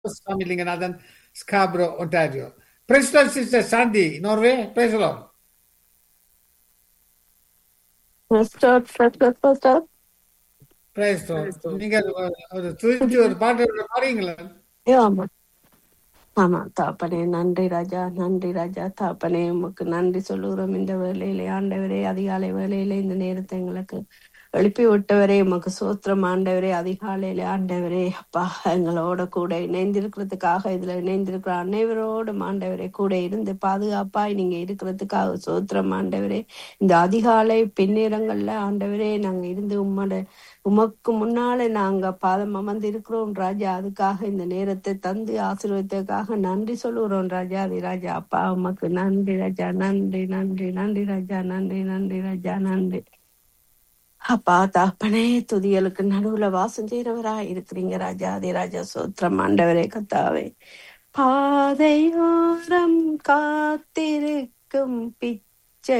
Swami Linganathan, Scarborough, Ontario. Praise the Lord, Sister Sandy, Norway. Praise the Lord. Pastor, Pastor, Pastor. Praise the Lord. நீங்கள் ஒரு துதிச்சு ஒரு பாட்டு பாடுறீங்களா ஆமா ஆமா தாப்பனே நன்றி ராஜா நன்றி ராஜா தாப்பனே உமக்கு நன்றி சொல்லுகிறோம் இந்த வேலையிலே ஆண்டவரே அதிகாலை வேலையிலே இந்த நேரத்தை எங்களுக்கு எழுப்பி விட்டவரே உமக்கு சோத்திரம் ஆண்டவரே அதிகாலையிலே ஆண்டவரே அப்பா எங்களோட கூட இணைந்திருக்கிறதுக்காக இதுல இணைந்திருக்கிற அனைவரோடும் ஆண்டவரே கூட இருந்து பாதுகாப்பாய் நீங்க இருக்கிறதுக்காக சோத்திரம் ஆண்டவரே இந்த அதிகாலை பின்னேரங்கள்ல ஆண்டவரே நாங்க இருந்து உம்மோட உமக்கு முன்னால நாங்க பாதம் அமர்ந்து இருக்கிறோம் ராஜா அதுக்காக இந்த நேரத்தை தந்து ஆசீர்வதித்ததுக்காக நன்றி சொல்லுகிறோம் ராஜா தி ராஜா அப்பா உமக்கு நன்றி ராஜா நன்றி நன்றி நன்றி ராஜா நன்றி நன்றி ராஜா நன்றி அப்பா தாப்பனே துதியலுக்கு நடுவுல வாசம் செய்யறவரா இருக்கிறீங்க ராஜா ஆதி ராஜா சோத்திரம் ஆண்டவரே கத்தாவே பாதையோரம் காத்திருக்கும் பிச்சை